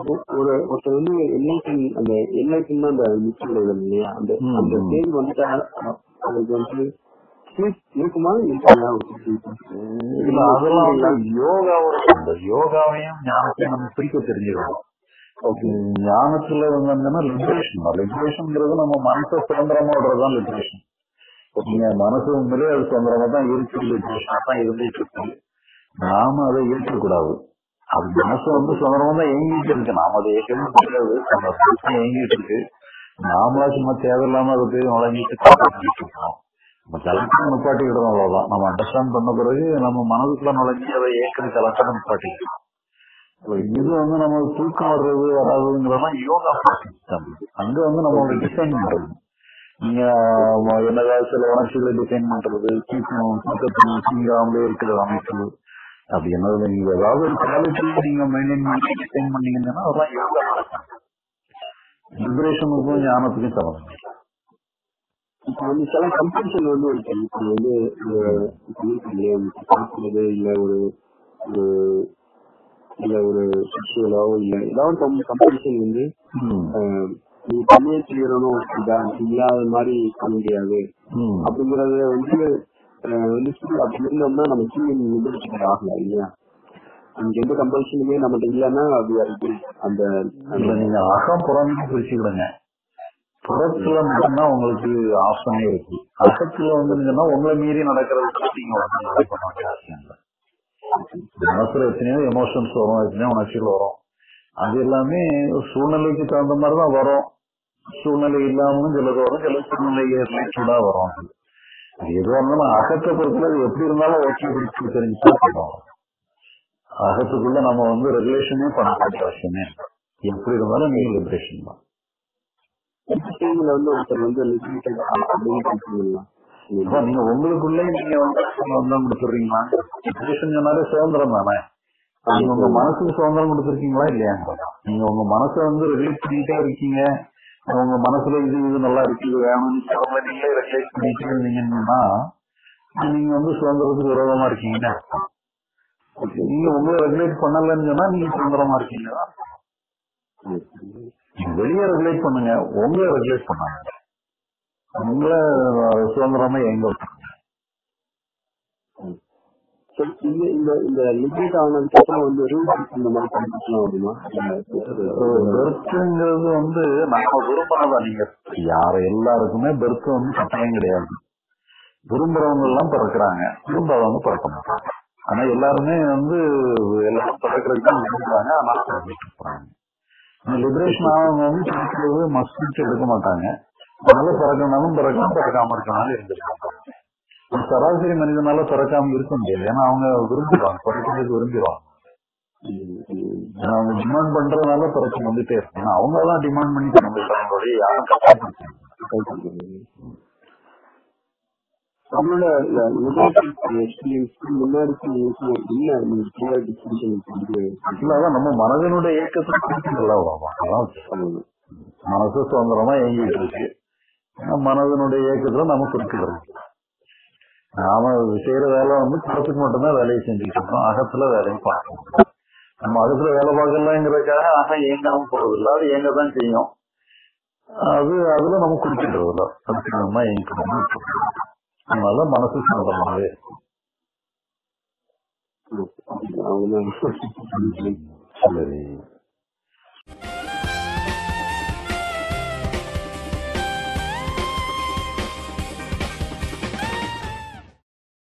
ஒரு ஒருத்தர் வந்து எல்ஐசி அந்த எல்ஐசின்னு அந்த மிச்சம் இல்லையா அந்த ம், அந்த ம். ஸ்டேஜ் வந்துட்டா அவருக்கு வந்து sleep இருக்குமா இருக்காதா இல்ல அதெல்லாம் வந்து யோகாவோட இந்த யோகாவையும் ஞானத்தையும் நம்ம பிரிக்க தெரிஞ்சுக்கணும் ஓகே ஞானத்துல வந்து லிபரேஷன் தான் லிபரேஷன்ங்கிறது நம்ம மனசை சுதந்திரமா விடுறதுதான் லிபரேஷன் நீங்க மனசு உண்மையிலே அது சுதந்திரமா தான் இருக்கு லிபரேஷனா தான் இருந்துட்டு இருக்கு நாம அதை ஏற்கக்கூடாது அது மனசு வந்து சுதந்திரமா தான் இயங்கிட்டு இருக்கு நாம அதை ஏற்கனவே முடியாது அந்த மனசு இயங்கிட்டு இருக்கு நாமளா சும்மா தேவையில்லாம அதை போய் நுழைஞ்சிட்டு காப்பாற்றிட்டு இருக்கோம் நம்ம கலெக்டர் நிப்பாட்டிக்கிட்டோம் அவ்வளவுதான் நம்ம அண்டர்ஸ்டாண்ட் பண்ண பிறகு நம்ம மனதுக்குள்ள நுழைஞ்சி அதை ஏற்கனவே கலெக்டர் நிப்பாட்டிக்கிட்டோம் இது வந்து நம்ம தூக்கம் வர்றது வராதுங்கிறதெல்லாம் யோகா தான் அங்க வந்து நம்ம டிசைன் பண்றது நீங்க ம- என்னதாவது சில உணர்ச்சிகளை டிசைன் பண்றது தூக்கம் தூக்கத்தில் தூங்காமலே இருக்கிற அமைப்பு அப்படி என்னது நீங்க ஏதாவது ஒரு குவாலிட்டி நீங்க மெயின்டைன் பண்ணி டிசைன் பண்ணீங்கன்னா அதெல்லாம் யோகா லிபரேஷனுக்கும் ஞானத்துக்கும் சம்பந்தம் இல்லை. இப்ப வந்து சில கம்பல்ஷன் வந்து இருக்கு இப்ப வந்து அஹ், இப்ப இருக்கு இல்லையா இப்ப சாப்பிடுறது இல்ல ஒரு ஒரு- இல்ல ஒரு செக்ஷுவலோ இல்ல ஏதாவது கம்பல்ஷன் வந்து ம். அஹ், நீ தனியே செய்யறணும் இதான் இல்லாத மாதிரி பண்ண முடியாது ம். அப்படிங்கறத வந்து அஹ், வந்து full அப்படி இருந்தோம்னா நம்ம சீனியர் நிபுணர் ஆகலாம் இல்லையா அங்க எந்த கம்பல்ஷனுமே நம்மகிட்ட இல்லைன்னா அது அது அந்த இல்ல நீங்க அகம் புறம்னு பிரிச்சுக்கிடுங்க புறத்துல மட்டும்தான் உங்களுக்கு ஆப்ஷனே இருக்கு அகத்துல வந்துங்கன்னா உங்களை மீறி நடக்கிறதுக்கு நீங்க உடனே இது பண்ண வேண்டிய அவசியம் இல்லை மனசுல எத்தனையோ எமோஷன்ஸ் வரும் எத்தனையோ உணர்ச்சிகள் வரும் அது எல்லாமே சூழ்நிலைக்கு தகுந்த மாதிரி தான் வரும் சூழ்நிலை இல்லாமலும் சிலது வரும் சில சூழ்நிலை ரிலேட்டடா வரும் அது. அது எதுவாக இருந்தாலும் அகத்தை பொறுத்தல அது எப்படி இருந்தாலும் ஓகே பிடிச்சி தெரிஞ்சுட்டா போதும் அகத்துக்குள்ள நம்ம வந்து ரெகுலேஷனே பண்ண வேண்டிய அவசியமே இல்லை. எப்படி இருந்தாலும் நீங்க லிபரேஷன் தான் ஸ்டேஜ்ல வந்து ஒருத்தர் வந்து லிமிட்டட் அப்படின்னு சொல்லலாம் அப்ப நீங்க உங்களுக்குள்ளே நீங்க வந்து சுதந்திரம் கொடுத்துறீங்களா லிபரேஷன் சொன்னாலே சுதந்திரம் தானே நீங்க உங்க மனசுக்கு சுதந்திரம் கொடுத்துருக்கீங்களா இல்லையா நீங்க உங்க மனசை வந்து ரெகுலேட் பண்ணிட்டே இருக்கீங்க உங்க மனசுல இது இது நல்லா இருக்கு இது வேணும்னு சொல்ல நீங்களே ரெகுலேட் பண்ணிட்டே இருந்தீங்கன்னா நீங்க வந்து சுதந்திரத்துக்கு விரோதமா இருக்கீங்கன்னு அர்த்தம். நீங்க உங்களை ரெகுலேட் பண்ணலன்னு சொன்னா நீங்க சுதந்திரமா இருக்கீங்க நீங்க வெளியே ரெகுலேட் பண்ணுங்க உங்களை ரெகுலேட் பண்ணாங்க உங்களை சுதந்திரமா எங்க விட்டுருங்க சரி, இந்த இந்த இந்த லிமிட் ஆனதுக்கு அப்புறம் வந்து ரூல்ஸ் இந்த மாதிரி கண்டிஷன் வருமா பெர்த்துங்கிறது வந்து நம்ம விரும்பினதா நீங்க யார எல்லாருக்குமே பெர்த் வந்து கட்டாயம் கிடையாது விரும்புறவங்க எல்லாம் பிறக்கிறாங்க விரும்பாதவங்க பிறக்க மாட்டாங்க ஆனா எல்லாருமே வந்து எல்லாரும் பிறக்கிறதுக்கு தான் விரும்புறாங்க ஆனா பிறந்துட்டு இருப்பாங்க லிபரேஷன் ஆனவங்க வந்து பிறக்கிறது மஸ்ட் எடுக்க மாட்டாங்க அதனால பிறக்கனாலும் பிறக்கலாம் பிறக்காம இருக்கனாலும் இருந்திருக்காங்க ஒரு சராசரி மனிதனால பிறக்காம இருக்க முடியாது ஏன்னா அவங்க விரும்புவாங்க பிறக்கிறதுக்கு விரும்புவாங்க ஏன்னா அவங்க டிமாண்ட் பண்றதுனால பிரச்சனை வந்துட்டே இருக்கு ஏன்னா அவங்க தான் டிமாண்ட் பண்ணி நம்மளுடைய யாரும் கட்டாயப்படுத்த நம்மளோட எக்ஸ்பீரியன்ஸ்க்கு முன்னாடி இல்ல நீங்க clear definition வந்து இல்லதான் நம்ம மனதனுடைய இயக்கத்துல குறிப்பிடல வரும் அதான் சொல்லணும். மனசு சுதந்திரமா இயங்கிட்டு இருக்கு ஆனா மனதனுடைய இயக்கத்துல நம்ம குறிப்பிடுறோம் நாம செய்யற வேலை வந்து புறத்துக்கு மட்டும்தான் வேலையை செஞ்சுட்டு இருக்கோம் அகத்துல வேலையை பார்க்கணும் நம்ம அகத்துல வேலை பார்க்கலாங்கிறதுக்காக அகம் இயங்காம போறது இல்லை அது இயங்க தான் செய்யும் அது அதுல நம்ம குறிப்பிடுறது இல்லை அதுக்கு இயங்கணும் அதனால மனசு சுதந்திரமாவே இருக்கும். அவங்க சரி